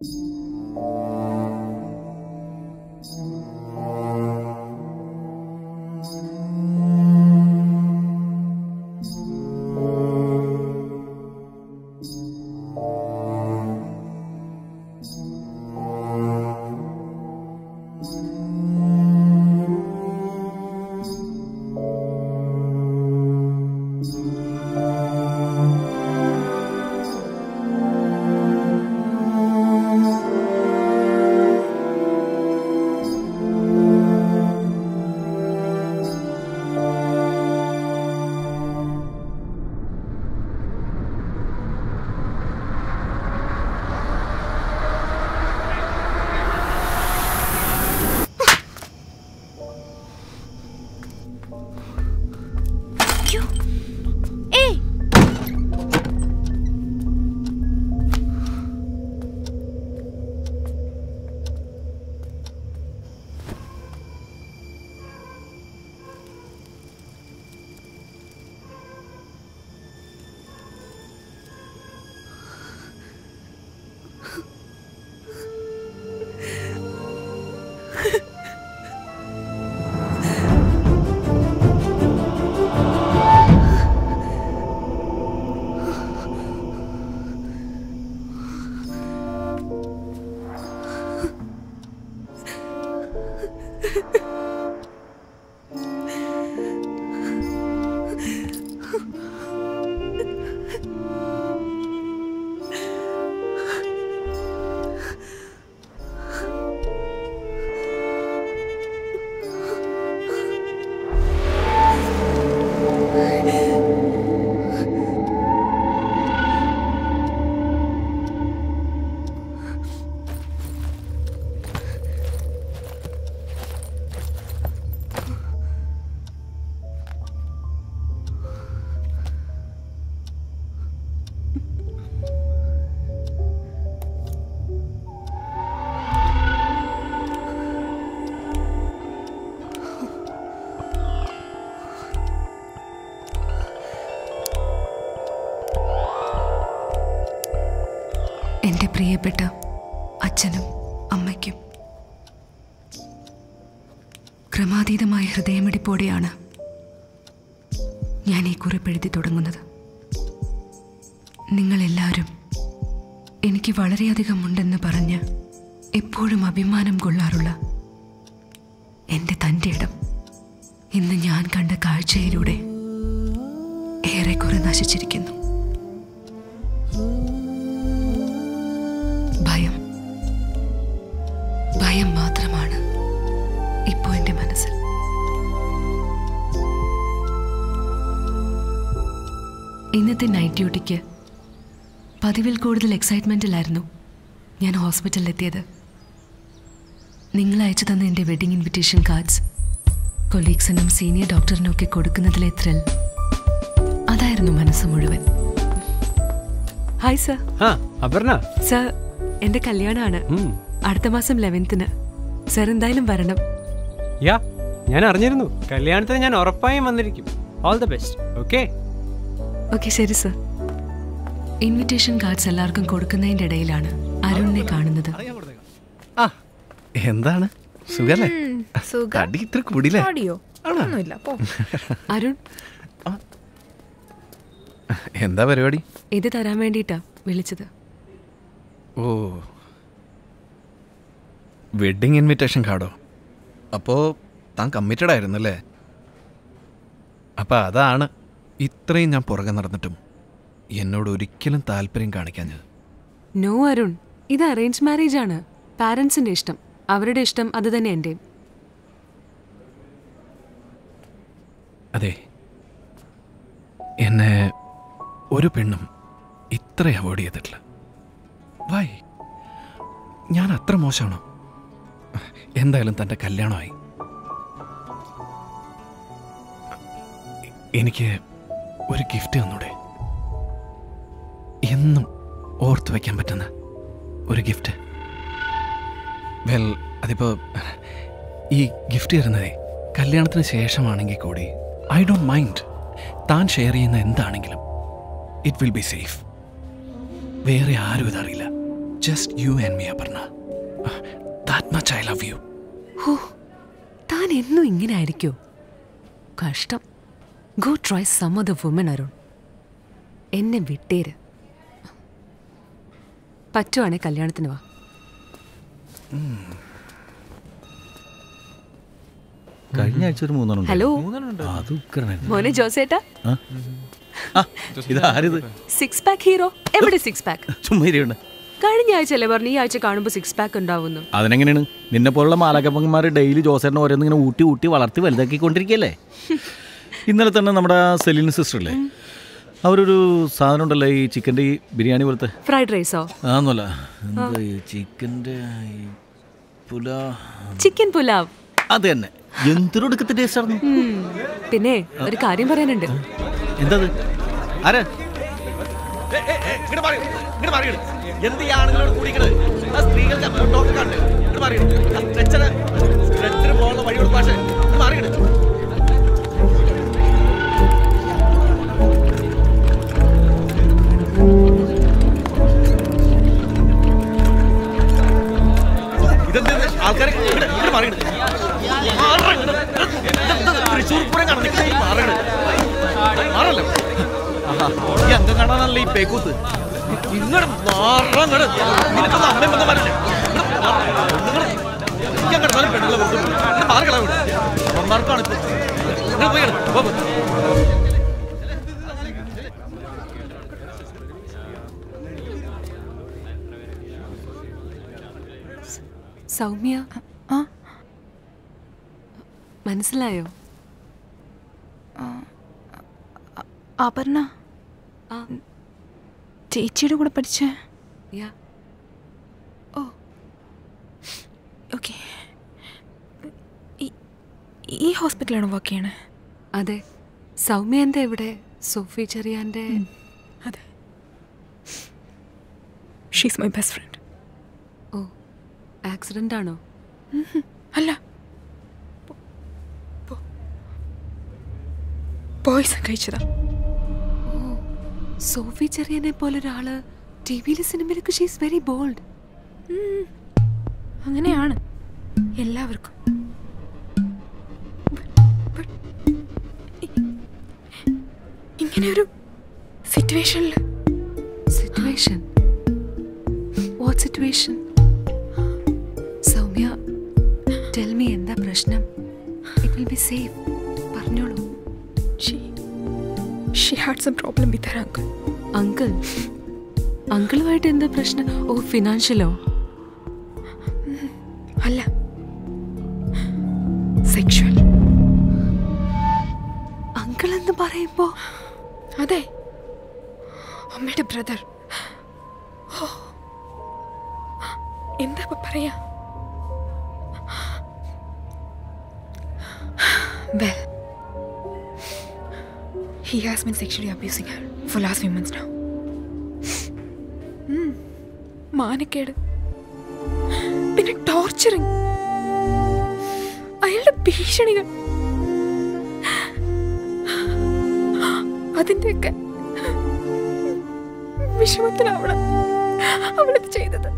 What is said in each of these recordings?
ഏയ് എൻ്റെ പ്രിയപ്പെട്ട അച്ഛനും അമ്മയ്ക്കും ക്രമാതീതമായ ഹൃദയമിടിപ്പോടെയാണ് ഞാൻ ഈ കുറിപ്പെഴുതി തുടങ്ങുന്നത് നിങ്ങളെല്ലാവരും എനിക്ക് വളരെയധികം ഉണ്ടെന്ന് പറഞ്ഞ് എപ്പോഴും അഭിമാനം കൊള്ളാറുള്ള എൻ്റെ തൻ്റെ ഇടം ഇന്ന് ഞാൻ കണ്ട കാഴ്ചയിലൂടെ ഏറെക്കുറെ നശിച്ചിരിക്കുന്നു ഭയം ഭയം മാത്രമാണ് ഇപ്പോൾ എൻ്റെ മനസ്സിൽ ഇന്നത്തെ നൈറ്റ് ഡ്യൂട്ടിക്ക് പതിവിൽ കൂടുതൽ എക്സൈറ്റ്മെൻറ്റിലായിരുന്നു ഞാൻ ഹോസ്പിറ്റലിൽ എത്തിയത് നിങ്ങൾ അയച്ചു തന്ന എൻ്റെ വെഡിങ് ഇൻവിറ്റേഷൻ കാർഡ്സ് കൊലീഗ്സിനും സീനിയർ ഡോക്ടറിനും ഒക്കെ കൊടുക്കുന്നതിലെ ത്രിൽ അതായിരുന്നു മനസ്സ് മുഴുവൻ ഹായ് സർ ആ അപർണ സർ എൻ്റെ കല്യാണമാണ് ഉം. അടുത്ത മാസം ലെവൻത്തിന് സർ എന്തായാലും വരണം യാ ഞാൻ അറിഞ്ഞിരുന്നു കല്യാണത്തിന് ഞാൻ ഉറപ്പായും വന്നിരിക്കും all the best okay okay ശരി സർ ഇൻവിറ്റേഷൻ കാർഡ്സ് എല്ലാവർക്കും കൊടുക്കുന്നതിൻ്റെ ഇടയിലാണ് അരുണിനെ കാണുന്നത് ആ എന്താണ് സുഖല്ലേ സുഖം തടി ഇത്ര കൂടിയില്ലേ ഓടിയോ ഒന്നുമില്ല പോ അരുൺ എന്താ പരിപാടി ഇത് തരാൻ വേണ്ടിയിട്ടാ വിളിച്ചത് ഓ വെഡിങ് ഇൻവിറ്റേഷൻ കാർഡോ അപ്പോൾ താൻ കമ്മിറ്റഡ് ആയിരുന്നല്ലേ അപ്പം അതാണ് ഇത്രയും ഞാൻ പുറകെ നടന്നിട്ടും എന്നോട് ഒരിക്കലും താല്പര്യം കാണിക്കാഞ്ഞത് നോ അരുൺ ഇത് അറേഞ്ച് മാരേജ് ആണ് പാരൻസിന്റെ ഇഷ്ടം അവരുടെ ഇഷ്ടം അത് തന്നെ എൻ്റെയും അതെ എന്നെ ഒരു പെണ്ണും ഇത്ര അവോയ്ഡ് ചെയ്തിട്ടില്ല വൈ ഞാൻ അത്ര മോശമാണോ എന്തായാലും തൻ്റെ കല്യാണമായി എനിക്ക് ഒരു ഗിഫ്റ്റ് തന്നൂടെ എന്നും ഓർത്തു വയ്ക്കാൻ പറ്റുന്ന ഒരു ഗിഫ്റ്റ് വെൽ അതിപ്പോൾ ഈ ഗിഫ്റ്റ് തരുന്നതേ കല്യാണത്തിന് ശേഷമാണെങ്കിൽ കൂടി ഐ ഡോണ്ട് മൈൻഡ് താൻ ഷെയർ ചെയ്യുന്ന എന്താണെങ്കിലും ഇറ്റ് വിൽ ബി സേഫ് വേറെ ആരും ഇതറിയില്ല just you and me Aparna that much I love you ഹോ താൻ എന്നും ഇങ്ങനെ ആയിരിക്കോ കഷ്ടം go try some of the woman Arun എന്നെ വിട്ടേര് പറ്റുവാണേ കല്യാണത്തിന് വാ കഴിഞ്ഞ ആഴ്ച ഒരു മൂന്നെണ്ണം ഹലോ അത് ഉക്കറായിരുന്നു മോനെ ജോസേട്ടാ ഇതാരിത് സിക്സ് പാക്ക് ഹീറോ എവിടെ സിക്സ് പാക്ക് ചുമ്മാ ഇരിയുണ്ട് കഴിഞ്ഞ ആഴ്ച അല്ലേ പറഞ്ഞു ഈ ആഴ്ച കാണുമ്പോൾ സിക്സ് പാക്ക് ഉണ്ടാവുന്നു അതിനെങ്ങനെയാണ് നിന്നെ പോലുള്ള മാലാക്കപ്പന്മാർ ഡെയിലി ജോസേട്ടനെ ഓരോന്ന് ഇങ്ങനെ ഊട്ടി ഊട്ടി വളർത്തി വലുതാക്കിക്കൊണ്ടിരിക്കുകയല്ലേ ഇന്നലെ തന്നെ നമ്മുടെ സെലിൻ സിസ്റ്റർ അല്ലേ അവരൊരു സാധനം ഉണ്ടല്ലോ ഈ ചിക്കൻ്റെ ഈ ബിരിയാണി പോലത്തെ ഫ്രൈഡ് റൈസോ അതൊന്നുമല്ല എന്താ ഈ ചിക്കൻ്റെ ഈ പുല ചിക്കൻ പുലാവ് അത് തന്നെ എന്തൊരുടുക്കത്തെ ടേസ്റ്റ് ആയിരുന്നു ഉം. പിന്നെ ഒരു കാര്യം പറയാനുണ്ട് എന്താ ആരാ എന്ത് ഈ ആണുങ്ങളോട് കൂടിക്കണത് ആ സ്ത്രീകൾക്ക് ഡോക്ടർ കണ്ട് ഇങ്ങട് മാറിയിട്. ആ സ്ട്രെച്ചറ് സ്ട്രെച്ചറ് പോകാനുള്ള വഴി കൊടുക്കും പക്ഷേ ഇങ്ങട് മാറിയിട്. ഇതെന്ത് ഇത്? ആൾക്കാരെ ഇങ്ങട് ഇങ്ങട് മാറിയിട്. മാറണം ഇങ്ങട്. ഇതെന്ത് തൃശ്ശൂർ പൂരം കാണുന്നു ഇങ്ങട് മാറണം മാറല്ലോ ആഹാ, ഈ അംഗം കാണാനല്ല ഈ പേക്കൂത്ത് ഇങ്ങോട്ട് മാറാൻ ഇങ്ങട്. നിനക്കൊന്നും അമ്മയും ബന്ധമാരില്ലേ ഇങ്ങോട്ട് പെണ്ണുള്ള വെറുതെ പോയി. ഇങ്ങട് മാറി കളയാൻ വിട്. അവന്മാർക്കാണ് ഇപ്പൊ. ഇങ്ങട് പോയി ഇങ്ങട്. പോ, പോ. സൗമ്യ ആ മനസ്സിലായോ അപർണ ആ ചേച്ചിയുടെ കൂടെ പഠിച്ച യാ ഓക്കെ ഈ ഹോസ്പിറ്റലാണോ വർക്ക് ചെയ്യണേ അതെ സൗമ്യ എന്താ ഇവിടെ സോഫി ചെറിയാന്റെ അതെ ഷീസ് മൈ ബെസ്റ്റ് ഫ്രണ്ട് ഓ ആക്സിഡന്റ് ആണോ അല്ല പോയിസൺ കഴിച്ചതാ സോഫി ചെറിയനെ പോലെ ഒരാള് ടി വിയിലെ സിനിമയിലൊക്കെ ഷീസ് വെരി ബോൾഡ് അങ്ങനെയാണ് എല്ലാവർക്കും But ഇ- ഇങ്ങനെ ഒരു സിറ്റുവേഷനിൽ situation what situation Soumya tell me എന്താ പ്രശ്നം ഇറ്റ് വിൽ ബി സേഫ് പറഞ്ഞോളൂ she she had some problem with her uncle uncle അങ്കിളുമായിട്ട് എന്താ പ്രശ്നം ഓ ഫിനാൻഷ്യലോ അല്ല സെക്ഷുവൽ അങ്കിൾ എന്ന് പറയുമ്പോ അതെ അമ്മയുടെ ബ്രദർ എന്താ ഇപ്പൊ പറയാ Well, he has been sexually abusing her for last few months now. ഉം, മാനക്കേട് പിന്നെ ടോർച്ചറിങ് അയാളുടെ ഭീഷണികൾ അതിന്റെയൊക്കെ വിഷമത്തിലാവണം അവളിത് ചെയ്തത്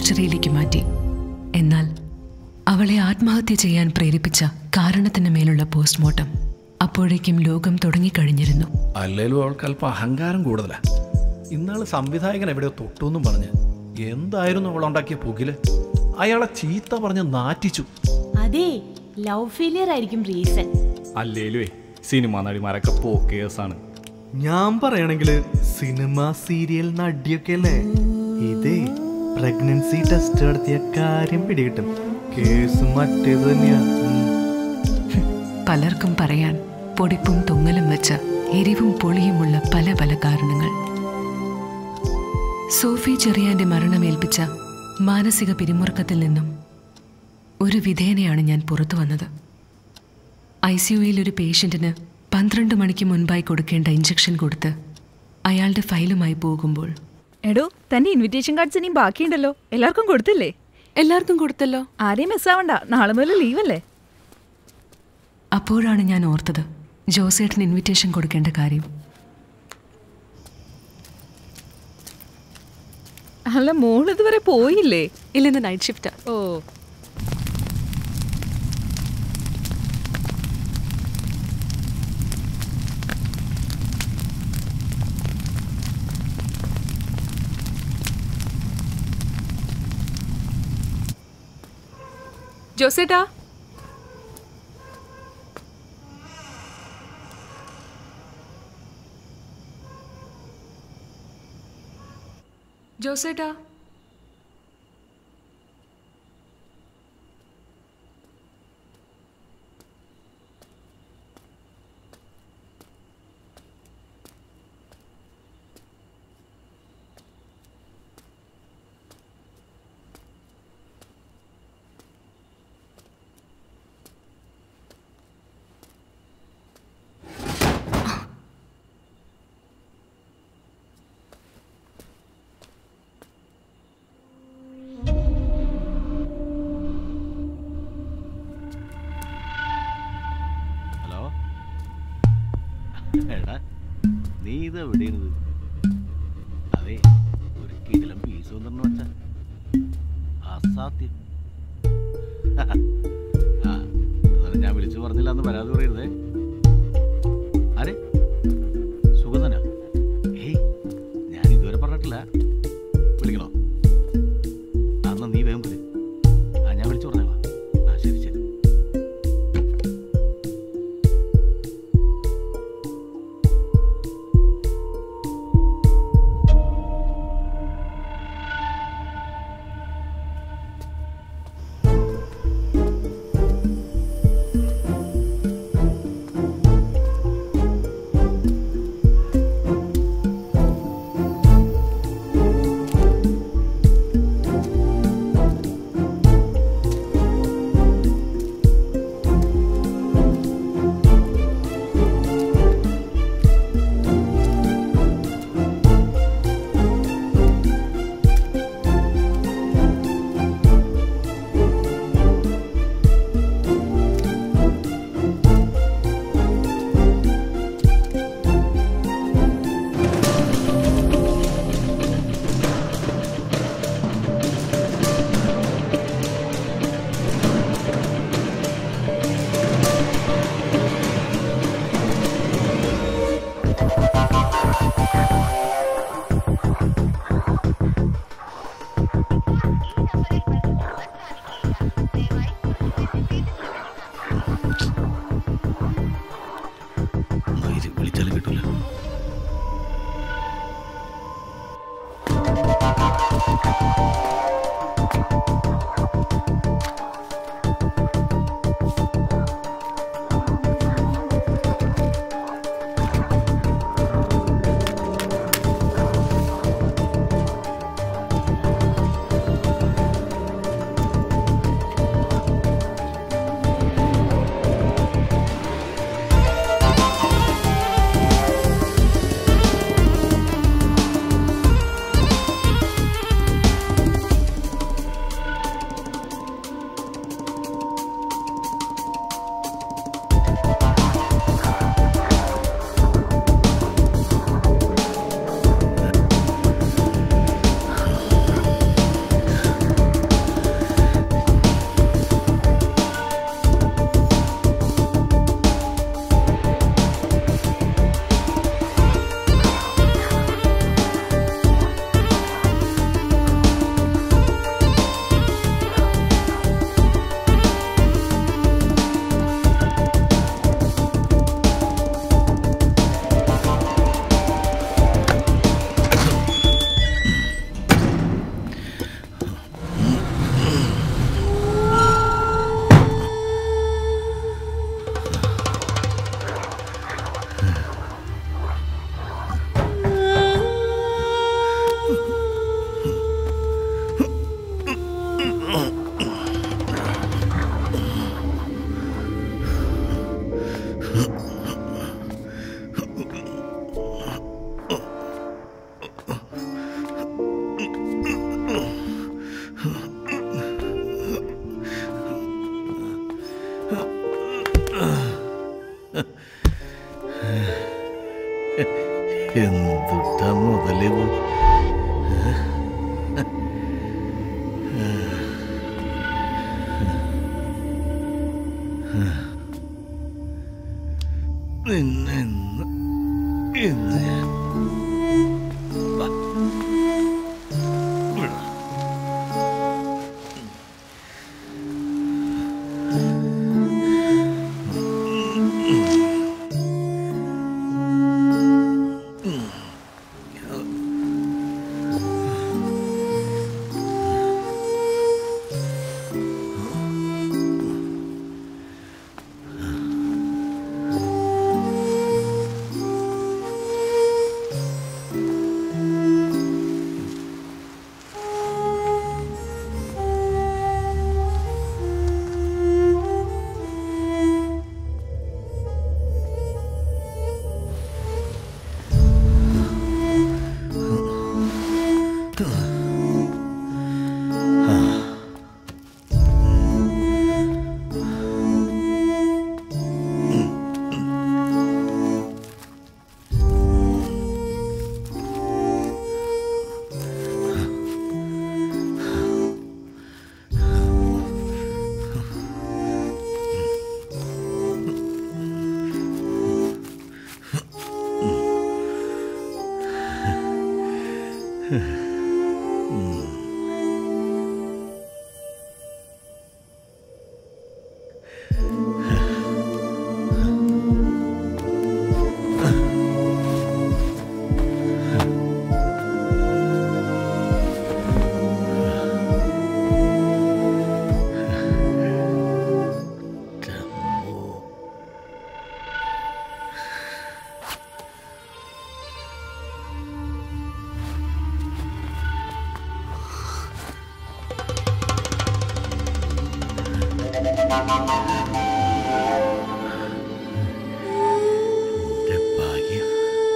മോർച്ചറിയിലേക്ക് മാറ്റി എന്നാൽ അവളെ ആത്മഹത്യ ചെയ്യാൻ പ്രേരിപ്പിച്ച കാരണത്തിന് മേലുള്ള പോസ്റ്റ്മോർട്ടം അപ്പോഴേക്കും ലോകം തുടങ്ങിക്കഴിഞ്ഞിരുന്നു അല്ലേലും അവൾക്ക് അല്പം അഹങ്കാരം കൂടുതലാ ഇന്നാള് സംവിധായകൻ എവിടെയോ തൊട്ടു പറഞ്ഞ് എന്തായിരുന്നു അവൾ ഉണ്ടാക്കിയ പുകില് അയാളെ ചീത്ത പറഞ്ഞ് നാറ്റിച്ചു അതെ ലവ് ഫെയിലിയർ ആയിരിക്കും റീസൺ അല്ലേലുവേ സിനിമാ നടിമാരൊക്കെ പോക്കേഴ്സാണ് ഞാൻ പറയണെങ്കിൽ സിനിമ സീരിയൽ നടിയൊക്കെ അല്ലേ ഇതേ പ്രഗ്നൻസി ടെസ്റ്റ് നടത്തിയ കാര്യം പിടികിട്ടും കേസ് മറ്റേത് തന്നെയാ ഉം. പലർക്കും പറയാൻ പൊടിപ്പും തൊങ്ങലും വെച്ച എരിവും പൊളിയുമുള്ള പല പല കാരണങ്ങൾ സോഫി ചെറിയാന്റെ മരണമേൽപ്പിച്ച മാനസിക പിരിമുറുക്കത്തിൽ നിന്നും ഒരു വിധേയനെയാണ് ഞാൻ പുറത്തു വന്നത് ഐ സിയുയിൽ ഒരു പേഷ്യന്റിന് പന്ത്രണ്ട് മണിക്ക് മുൻപായി കൊടുക്കേണ്ട ഇഞ്ചക്ഷൻ കൊടുത്ത് അയാളുടെ ഫയലുമായി പോകുമ്പോൾ എടോ തന്റെ ഇൻവിറ്റേഷൻ കാർഡ്സ് ഇനിയും ബാക്കിയുണ്ടല്ലോ എല്ലാവർക്കും കൊടുത്തില്ലേ എല്ലാവർക്കും കൊടുത്തല്ലോ ആരെയും മിസ്സാവണ്ട നാളെ മുതൽ ലീവല്ലേ അപ്പോഴാണ് ഞാൻ ഓർത്തത് ജോസേട്ടന് ഇൻവിറ്റേഷൻ കൊടുക്കേണ്ട കാര്യം അല്ല മോൾ ഇതുവരെ പോയില്ലേ ഇല്ലെന്ന് നൈറ്റ് ഷിഫ്റ്റാ ഓ ജോസേട്ടാ ജോസേട്ടാ ഹലോ എടാ നീ ഇത് എവിടെയാണിത് അതെ ഒരു കിടിലം പീസ് വന്നിരുന്നു വെച്ച അസാധ്യം ആ എന്നാലും ഞാൻ വിളിച്ചു പറഞ്ഞില്ല എന്ന് പരാതി പറയരുതേ ആരെ സുഗതനാ ഏയ് ഞാൻ ഇതുവരെ പറഞ്ഞിട്ടില്ല വിളിക്കണോ അന്ന് നീ വേഗം വിളി ആ ഞാൻ വിളിച്ചു പറഞ്ഞോളാം ആ ശരി ശരി എന്തുട്ടാ മുതലിത് പിന്നെ ഇന്ന് ഇന്ന് ഞാൻ വാ. ഇവിടെ. എന്റെ ഭാഗ്യം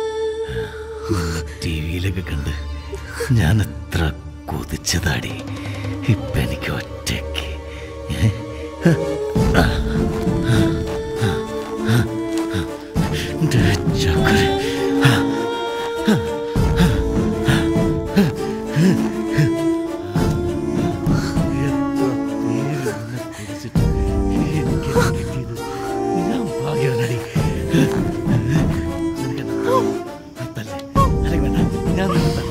ടി വിയിലൊക്കെ കണ്ട് ഞാൻ എത്ര കൊതിച്ചതാടി ഇപ്പൊ എനിക്ക് ഒറ്റയ്ക്ക് എന്റെ ചക്കര എത്ര പേര് എന്നെ കൊതിച്ചിട്ട് എനിക്ക് കിട്ടിയത് ഞാൻ ഭാഗ്യവനടി നിനക്കെന്താ? തല്ലേ അല്ലെങ്കിൽ വേണ്ട ഞാൻ നിന്നെ തല്ല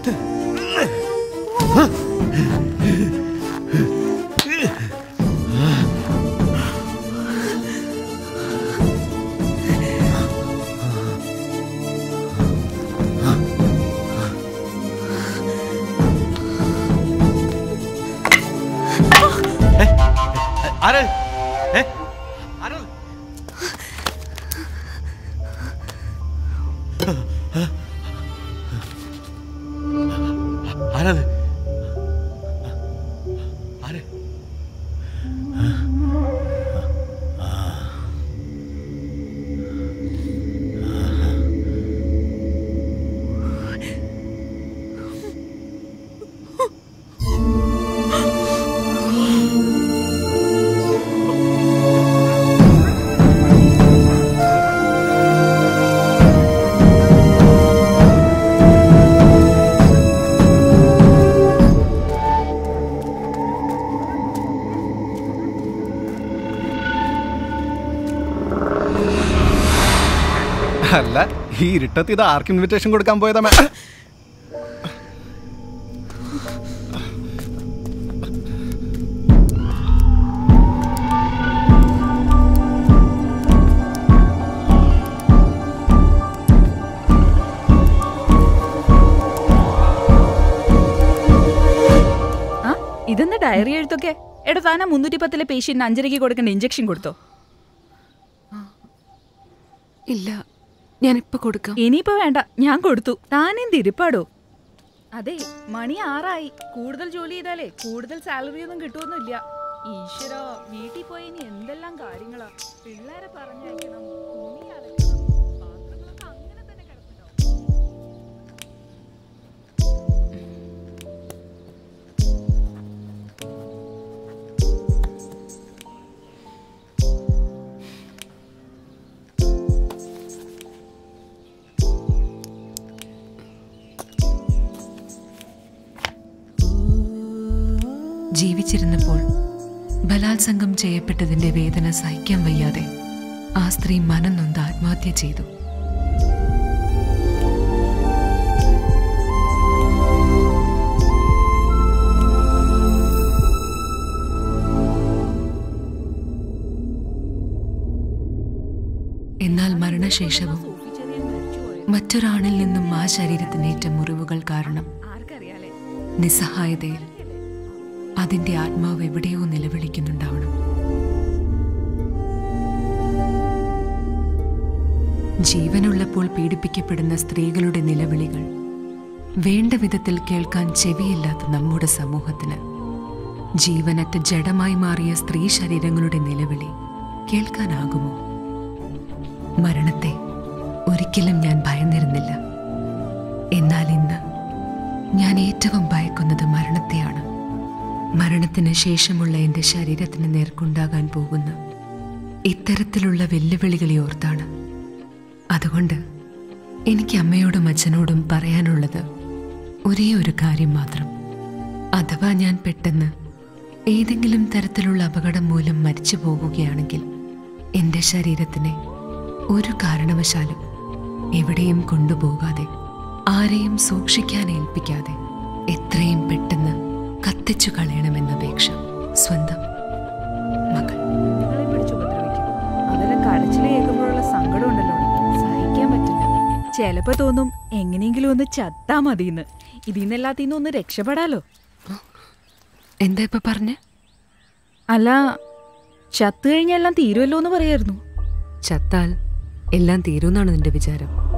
ആര് ഏ ആരാ ആരാത് ആര് അല്ല ഈ ഇരുട്ടത്ത് ഇത് ആർക്ക് ഇൻവിറ്റേഷൻ കൊടുക്കാൻ പോയതാ മേ ആ ഇതെന്താ ഡയറി എഴുത്തൊക്കെ എടാ താനാ മുന്നൂറ്റി പത്തിലെ പേഷ്യന്റിന് അഞ്ചരയ്ക്ക് കൊടുക്കേണ്ട ഇഞ്ചക്ഷൻ കൊടുത്തോ ഇല്ല ഞാനിപ്പോ കൊടുക്കാം ഇനിയിപ്പോ വേണ്ട ഞാൻ കൊടുത്തു താനെന്ത് ഇരിപ്പാടോ അതെ മണി ആറായി കൂടുതൽ ജോലി ചെയ്താലേ കൂടുതൽ സാലറി ഒന്നും കിട്ടുമൊന്നുമില്ല ഈശ്വര വീട്ടിൽ പോയി ഇനി എന്തെല്ലാം കാര്യങ്ങളാ പിള്ളേരെ പറഞ്ഞയക്കണം തുണി അലക്കണം പാത്രങ്ങളൊക്കെ അങ്ങനെ തന്നെ കിടപ്പുണ്ടാവും ജീവിച്ചിരുന്നപ്പോൾ ബലാത്സംഗം ചെയ്യപ്പെട്ടതിന്റെ വേദന സഹിക്കാൻ വയ്യാതെ ആ സ്ത്രീ മനം നൊന്ത് ആത്മഹത്യ ചെയ്തു എന്നാൽ മരണശേഷവും മറ്റൊരാണിൽ നിന്നും ആ ശരീരത്തിനേറ്റ മുറിവുകൾ കാരണം നിസ്സഹായതയിൽ അതിന്റെ ആത്മാവ് എവിടെയോ നിലവിളിക്കുന്നുണ്ടാവണം ജീവനുള്ളപ്പോൾ പീഡിപ്പിക്കപ്പെടുന്ന സ്ത്രീകളുടെ നിലവിളികൾ വേണ്ട വിധത്തിൽ കേൾക്കാൻ ചെവിയില്ലാത്ത നമ്മുടെ സമൂഹത്തിന് ജീവനറ്റ ജഡമായി മാറിയ സ്ത്രീ ശരീരങ്ങളുടെ നിലവിളി കേൾക്കാനാകുമോ മരണത്തെ ഒരിക്കലും ഞാൻ ഭയന്നിരുന്നില്ല എന്നാൽ ഇന്ന് ഞാൻ ഏറ്റവും ഭയക്കുന്നത് മരണത്തെയാണ് മരണത്തിന് ശേഷമുള്ള എൻ്റെ ശരീരത്തിന് നേർക്കുണ്ടാകാൻ പോകുന്ന ഇത്തരത്തിലുള്ള വെല്ലുവിളികളെ ഓർത്താണ് അതുകൊണ്ട് എനിക്ക് അമ്മയോടും അച്ഛനോടും പറയാനുള്ളത് ഒരേ ഒരു കാര്യം മാത്രം അഥവാ ഞാൻ പെട്ടെന്ന് ഏതെങ്കിലും തരത്തിലുള്ള അപകടം മൂലം മരിച്ചു പോകുകയാണെങ്കിൽ എൻ്റെ ശരീരത്തിനെ ഒരു കാരണവശാലും എവിടെയും കൊണ്ടുപോകാതെ ആരെയും സൂക്ഷിക്കാൻ ഏൽപ്പിക്കാതെ എത്രയും പെട്ടെന്ന് കത്തിച്ചു കളയണമെന്ന അപേക്ഷ സ്വന്തം മകൾ നിങ്ങളെ പിടിച്ച് ഉപദ്രവിക്കും അതെല്ലാം കരച്ചിൽ കേൾക്കുമ്പോഴുള്ള സങ്കടം ഉണ്ടല്ലോ സഹിക്കാൻ പറ്റില്ല ചിലപ്പോ തോന്നും എങ്ങനെയെങ്കിലും ഒന്ന് ചത്താ മതിന്ന് ഇതിന്നെല്ലാത്തിന്നും ഒന്ന് രക്ഷപ്പെടാലോ എന്താ ഇപ്പൊ പറഞ്ഞേ അല്ല ചത്തു കഴിഞ്ഞാൽ എല്ലാം തീരുമല്ലോ എന്ന് പറയായിരുന്നു ചത്താൽ എല്ലാം തീരുമെന്നാണ് നിന്റെ വിചാരം